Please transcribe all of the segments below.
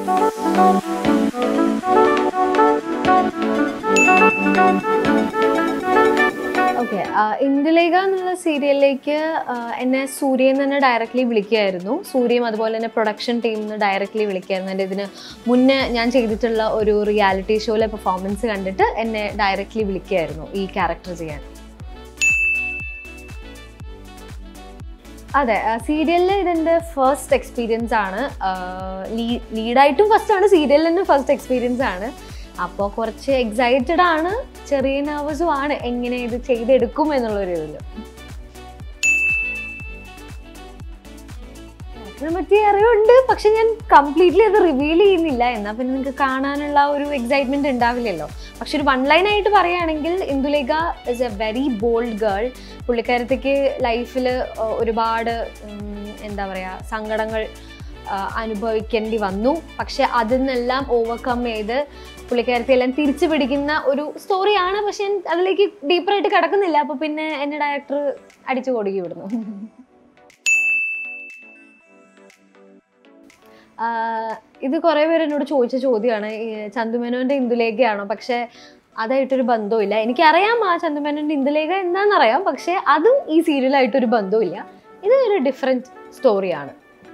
Okay Indulekha എന്നുള്ള സീരിയലിലേക്ക് എന്നെ സൂര്യൻ തന്നെ ഡയറക്റ്റ്ലി വിളിക്കുകയായിരുന്നു സൂര്യയും അതുപോലെ തന്നെ പ്രൊഡക്ഷൻ ടീമിൽ നിന്ന് ഡയറക്റ്റ്ലി വിളിക്കുകയായിരുന്നു എൻ്റെ ഇതിന് മുന്നേ ഞാൻ ചെയ്തിട്ടുള്ള ഒരു റിയാലിറ്റി ഷോയിലെ പെർഫോമൻസ് കണ്ടിട്ട് എന്നെ ഡയറക്റ്റ്ലി വിളിക്കുകയായിരുന്നു ഈ ക്യാരക്ടർ ചെയ്യാൻ അതെ സീരിയലിൽ ഇതെൻ്റെ ഫസ്റ്റ് എക്സ്പീരിയൻസ് ആണ് ലീഡായിട്ടും ഫസ്റ്റ് ആണ് സീരിയലിൽ തന്നെ ഫസ്റ്റ് എക്സ്പീരിയൻസ് ആണ് അപ്പോൾ കുറച്ച് എക്സൈറ്റഡ് ആണ് ചെറിയ നെർവസും ആണ് എങ്ങനെ ഇത് ചെയ്തെടുക്കും എന്നുള്ളൊരു ഇതിൽ അതിനെ പറ്റി അറിവുണ്ട് പക്ഷെ ഞാൻ കംപ്ലീറ്റ്ലി അത് റിവീൽ ചെയ്യുന്നില്ല എന്നാൽ പിന്നെ നിങ്ങൾക്ക് കാണാനുള്ള ഒരു എക്സൈറ്റ്മെന്റ് ഉണ്ടാവില്ലല്ലോ പക്ഷെ ഒരു വൺ ലൈൻ ആയിട്ട് പറയുകയാണെങ്കിൽ Indulekha is a very bold girl പുള്ളിക്കാരത്തേക്ക് ലൈഫിൽ ഒരുപാട് ഉം, എന്താ പറയുക സങ്കടങ്ങൾ ആ, അനുഭവിക്കേണ്ടി വന്നു പക്ഷെ അതിൽ നിന്നെല്ലാം ഓവർകം ചെയ്ത് പുള്ളിക്കാരത്തെ എല്ലാം തിരിച്ചു പിടിക്കുന്ന ഒരു സ്റ്റോറിയാണ് പക്ഷെ ഞാൻ അതിലേക്ക് ഡീപ്പറായിട്ട് കിടക്കുന്നില്ല അപ്പൊ പിന്നെ എന്നെ ഡയറക്ടർ അടിച്ചു കൊടുക്കി വിടുന്നു ആഹ് ഇത് കുറേ പേര് എന്നോട് ചോദിച്ച ചോദ്യമാണ് ഈ ചന്തുമേനോന്റെ ഇന്ദുലേഖയാണോ പക്ഷെ അതായിട്ടൊരു ബന്ധവുമില്ല എനിക്കറിയാം ആ ചന്തുമേനോന്റെ ഇന്ദുലേഖ എന്താണെന്നറിയാം പക്ഷെ അതും ഈ സീരിയലായിട്ടൊരു ബന്ധവുമില്ല ഇത് ഒരു ഡിഫറെൻറ്റ് സ്റ്റോറിയാണ്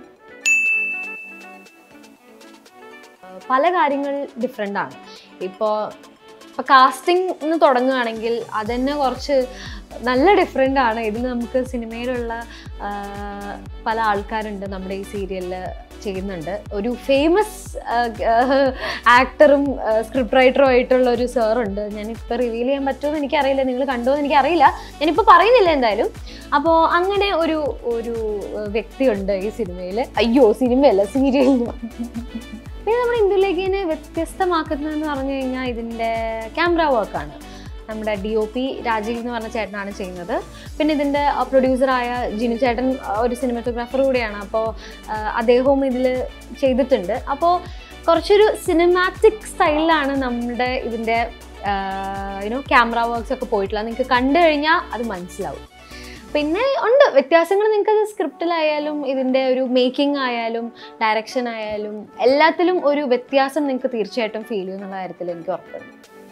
പല കാര്യങ്ങൾ ഡിഫറെൻ്റ് ആണ് ഇപ്പോൾ ഇപ്പോൾ കാസ്റ്റിംഗ് എന്ന് തുടങ്ങുകയാണെങ്കിൽ അതന്നെ കുറച്ച് നല്ല ഡിഫറെൻ്റ് ആണ് ഇതിൽ നമുക്ക് സിനിമയിലുള്ള ആ, പല ആൾക്കാരുണ്ട് നമ്മുടെ ഈ സീരിയലിൽ ചെയ്യുന്നുണ്ട് ഒരു ഫേമസ് ആക്ടറും സ്ക്രിപ്റ്റ് റൈറ്ററും ആയിട്ടുള്ള ഒരു സാറുണ്ട് ഞാനിപ്പോൾ റിവീൽ ചെയ്യാൻ പറ്റുമെന്ന് എനിക്കറിയില്ല നിങ്ങൾ കണ്ടോ എന്ന് എനിക്കറിയില്ല ഞാനിപ്പോൾ പറയുന്നില്ല എന്തായാലും അപ്പോൾ അങ്ങനെ ഒരു ഒരു വ്യക്തിയുണ്ട് ഈ സിനിമയിൽ അയ്യോ സിനിമയല്ല സീരിയലിൽ പിന്നെ നമ്മുടെ ഇന്ത്യയിലേക്കിനെ വ്യത്യസ്തമാക്കുന്നതെന്ന് പറഞ്ഞു കഴിഞ്ഞാൽ ഇതിൻ്റെ ക്യാമറ വർക്കാണ് നമ്മുടെ ഡി ഒ പി രാജീവ് എന്ന് പറഞ്ഞ ചേട്ടനാണ് ചെയ്യുന്നത് പിന്നെ ഇതിൻ്റെ പ്രൊഡ്യൂസറായ ജിനു ചേട്ടൻ ആ, ഒരു സിനിമാറ്റോഗ്രാഫർ കൂടിയാണ് അപ്പോൾ അദ്ദേഹവും ഇതിൽ ചെയ്തിട്ടുണ്ട് അപ്പോൾ കുറച്ചൊരു സിനിമാറ്റിക് സ്റ്റൈലിലാണ് നമ്മുടെ ഇതിൻ്റെ യുനോ ക്യാമറ വർക്ക്സ് ഒക്കെ പോയിട്ടുള്ളത് നിങ്ങൾക്ക് കണ്ടു കഴിഞ്ഞാൽ അത് മനസ്സിലാവും പിന്നെ ഉണ്ട് വ്യത്യാസങ്ങൾ നിങ്ങൾക്ക് അത് സ്ക്രിപ്റ്റിലായാലും ഇതിൻ്റെ ഒരു മേക്കിംഗ് ആയാലും ഡയറക്ഷൻ ആയാലും എല്ലാത്തിലും ഒരു വ്യത്യാസം നിങ്ങൾക്ക് തീർച്ചയായിട്ടും ഫീൽ ചെയ്യും എന്നുള്ള കാര്യത്തിൽ എനിക്ക് ഉറപ്പുണ്ട്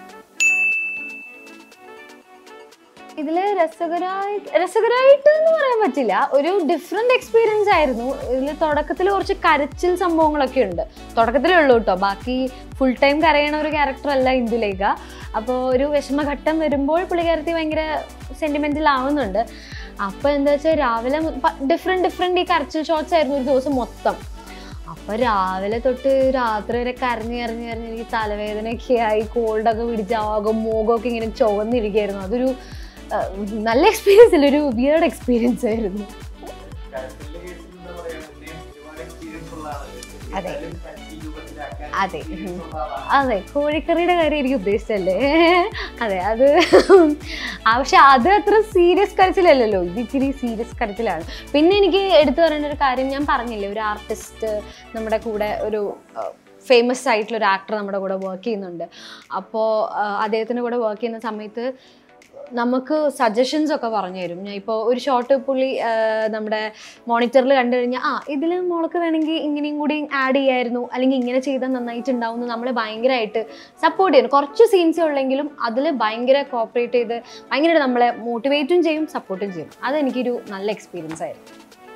ഇതിൽ രസകരമായി രസകരമായിട്ട് എന്ന് പറയാൻ പറ്റില്ല ഒരു ഡിഫറെൻ്റ് എക്സ്പീരിയൻസ് ആയിരുന്നു ഇതിൽ തുടക്കത്തിൽ കുറച്ച് കരച്ചിൽ സംഭവങ്ങളൊക്കെ ഉണ്ട് തുടക്കത്തിലേ ഉള്ളൂ കേട്ടോ ബാക്കി ഫുൾ ടൈം കരയണ ഒരു ക്യാരക്ടർ അല്ല ഇന്ദുലേഖ അപ്പോൾ ഒരു വിഷമഘട്ടം വരുമ്പോൾ പുള്ളിക്കാരത്തി ഭയങ്കര സെൻറ്റിമെൻറ്റൽ ആവുന്നുണ്ട് അപ്പോൾ എന്താ വെച്ചാൽ രാവിലെ ഡിഫറെൻറ്റ് ഡിഫറെൻറ്റ് ഈ കരച്ചിൽ ഷോട്ട്സ് ആയിരുന്നു ഒരു ദിവസം മൊത്തം അപ്പൊ രാവിലെ തൊട്ട് രാത്രി വരെ കരഞ്ഞ് കരഞ്ഞ് കരഞ്ഞ് എനിക്ക് തലവേദനയൊക്കെ ആയി കോൾഡൊക്കെ പിടിച്ച് ആകും മുഖമൊക്കെ ഇങ്ങനെ ചുവന്നിരിക്കുകയായിരുന്നു അതൊരു ആ, നല്ല എക്സ്പീരിയൻസ് അല്ല ഒരു വിയേർഡ് എക്സ്പീരിയൻസ് ആയിരുന്നു കരച്ചിലിന്റെ കേസിൽ എന്താ പറയാ, മുന്നേ ഒരുപാട് experience ഉള്ള ആളല്ലേ. അതെ. എന്തായാലും കരച്ചിൽ രൂപത്തിലാക്കാൻ അതെ. experience ഉള്ള ആളാണ്. അതെ കോഴിക്കറിയുടെ കാര്യം എനിക്ക് ഉദ്ദേശിച്ചല്ലേ അതെ അത് ആ, പക്ഷെ അത് അത്ര സീരിയസ് കരച്ചിലല്ലല്ലോ ഇത് ഇച്ചിരി സീരിയസ് കരച്ചിലാണ് പിന്നെ എനിക്ക് എടുത്തു പറയേണ്ട ഒരു കാര്യം ഞാൻ പറഞ്ഞില്ലേ ഒരു ആർട്ടിസ്റ്റ് നമ്മുടെ കൂടെ ഒരു ഫേമസ് ആയിട്ടുള്ള ഒരു ആക്ടർ നമ്മുടെ കൂടെ വർക്ക് ചെയ്യുന്നുണ്ട് അപ്പോൾ അദ്ദേഹത്തിൻ്റെ കൂടെ വർക്ക് ചെയ്യുന്ന സമയത്ത് നമുക്ക് സജഷൻസ് ഒക്കെ പറഞ്ഞു തരും ഞാൻ ഇപ്പോൾ ഒരു ഷോർട്ട് പുള്ളി ആ, നമ്മുടെ മോണിറ്ററിൽ കണ്ടു കഴിഞ്ഞാൽ ആ ഇതിൽ മോൾക്ക് വേണമെങ്കിൽ ഇങ്ങനെയും കൂടി ആഡ് ചെയ്യായിരുന്നു അല്ലെങ്കിൽ ഇങ്ങനെ ചെയ്താൽ നന്നായിട്ടുണ്ടാവും എന്ന് നമ്മളെ ഭയങ്കരമായിട്ട് സപ്പോർട്ട് ചെയ്യുന്നു കുറച്ച് സീൻസേ ഉള്ളെങ്കിലും അതിൽ ഭയങ്കര കോപ്പറേറ്റ് ചെയ്ത് ഭയങ്കരമായിട്ട് നമ്മളെ മോട്ടിവേറ്റും ചെയ്യും സപ്പോർട്ടും ചെയ്യും അതെനിക്കൊരു നല്ല എക്സ്പീരിയൻസ് ആയിരുന്നു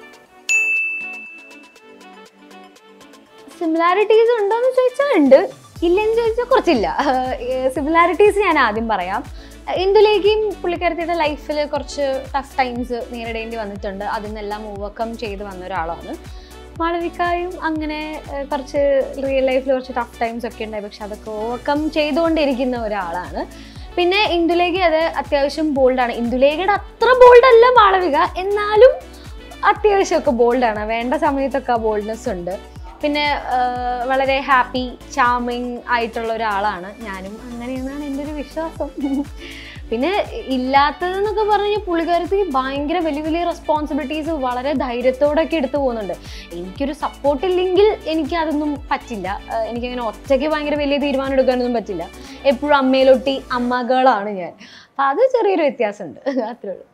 സിമിലാരിറ്റീസ് ഉണ്ടോയെന്ന് ചോദിച്ചാൽ ഉണ്ട് ഇല്ലെന്ന് ചോദിച്ചാൽ കുറച്ചില്ല സിമിലാരിറ്റീസ് ഞാൻ ആദ്യം പറയാം ഇന്ദുലേഖയും പുള്ളിക്കാരത്തിയുടെ ലൈഫിൽ കുറച്ച് ടഫ് ടൈംസ് നേരിടേണ്ടി വന്നിട്ടുണ്ട് അതിൽ നിന്നെല്ലാം ഓവർകം ചെയ്ത് വന്ന ഒരാളാണ് മാളവികായും അങ്ങനെ ഏഹ്, കുറച്ച് റിയൽ ലൈഫിൽ കുറച്ച് ടഫ് ടൈംസ് ഒക്കെ ഉണ്ടായി പക്ഷെ അതൊക്കെ ഓവർകം ചെയ്തുകൊണ്ടിരിക്കുന്ന ഒരാളാണ് പിന്നെ ഇന്ദുലേഖ അത് അത്യാവശ്യം ബോൾഡാണ് ഇന്ദുലേഖയുടെ അത്ര ബോൾഡ് അല്ല മാളവിക എന്നാലും അത്യാവശ്യമൊക്കെ ബോൾഡാണ് വേണ്ട സമയത്തൊക്കെ ആ ബോൾഡ്നെസ് ഉണ്ട് പിന്നെ ആ, വളരെ ഹാപ്പി ചാമിങ് ആയിട്ടുള്ള ഒരാളാണ് ഞാനും അങ്ങനെയെന്നാണ് എൻ്റെ ഒരു വിശ്വാസം പിന്നെ ഇല്ലാത്തതെന്നൊക്കെ പറഞ്ഞു കഴിഞ്ഞാൽ പുള്ളിക്കാരത്തേക്ക് ഭയങ്കര വലിയ വലിയ റെസ്പോൺസിബിലിറ്റീസ് വളരെ ധൈര്യത്തോടൊക്കെ എടുത്തു പോകുന്നുണ്ട് എനിക്കൊരു സപ്പോർട്ട് ഇല്ലെങ്കിൽ എനിക്ക് അതൊന്നും പറ്റില്ല ആ, എനിക്കങ്ങനെ ഒറ്റയ്ക്ക് ഭയങ്കര വലിയ തീരുമാനം എടുക്കാനൊന്നും പറ്റില്ല എപ്പോഴും അമ്മയിലൊട്ടി അമ്മകളാണ് ഞാൻ അപ്പം അത് ചെറിയൊരു വ്യത്യാസമുണ്ട് അത്രേ ഉള്ളൂ